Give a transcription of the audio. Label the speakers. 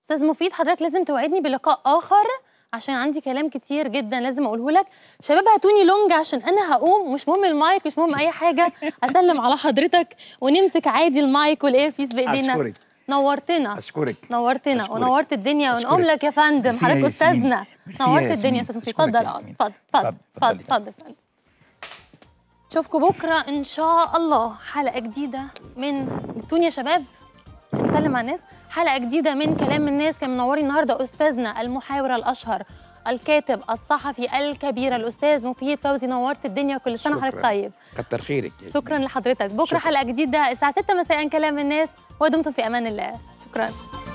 Speaker 1: استاذ مفيد حضرتك لازم توعدني بلقاء اخر عشان عندي كلام كتير جدا لازم اقوله لك شباب هاتوني لونج عشان انا هقوم مش مهم المايك مش مهم اي حاجه اسلم على حضرتك ونمسك عادي المايك والاير بيس بايدينا
Speaker 2: أشكرك.
Speaker 1: نورتنا
Speaker 2: اشكرك
Speaker 1: نورتنا
Speaker 2: أشكرك.
Speaker 1: ونورت الدنيا ونقوم
Speaker 2: أشكرك.
Speaker 1: لك يا فندم
Speaker 2: ميرسي يا
Speaker 1: حضرتك
Speaker 2: ياسمين.
Speaker 1: استاذنا
Speaker 2: ميرسي يا
Speaker 1: نورت
Speaker 2: ياسمين.
Speaker 1: الدنيا يا استاذ مفيد
Speaker 2: أشكرك
Speaker 1: اتفضل
Speaker 2: يا
Speaker 1: اقعد
Speaker 2: ياسمين.
Speaker 1: اتفضل اتفضل
Speaker 2: اتفضل،
Speaker 1: اتفضل اتفضل نشوفكم بكره ان شاء الله حلقه جديده من جبتوني يا شباب نسلم على الناس حلقه جديده من كلام الناس كان منوري النهارده استاذنا المحاور الاشهر الكاتب الصحفي الكبير الاستاذ مفيد فوزي نورت الدنيا كل سنه وحضرتك
Speaker 2: شكراً.
Speaker 1: طيب
Speaker 2: كتر خيرك ياسمين.
Speaker 1: شكرا لحضرتك بكره
Speaker 2: شكراً.
Speaker 1: حلقه جديده الساعه 6 مساء كلام الناس ودمتم في امان الله شكرا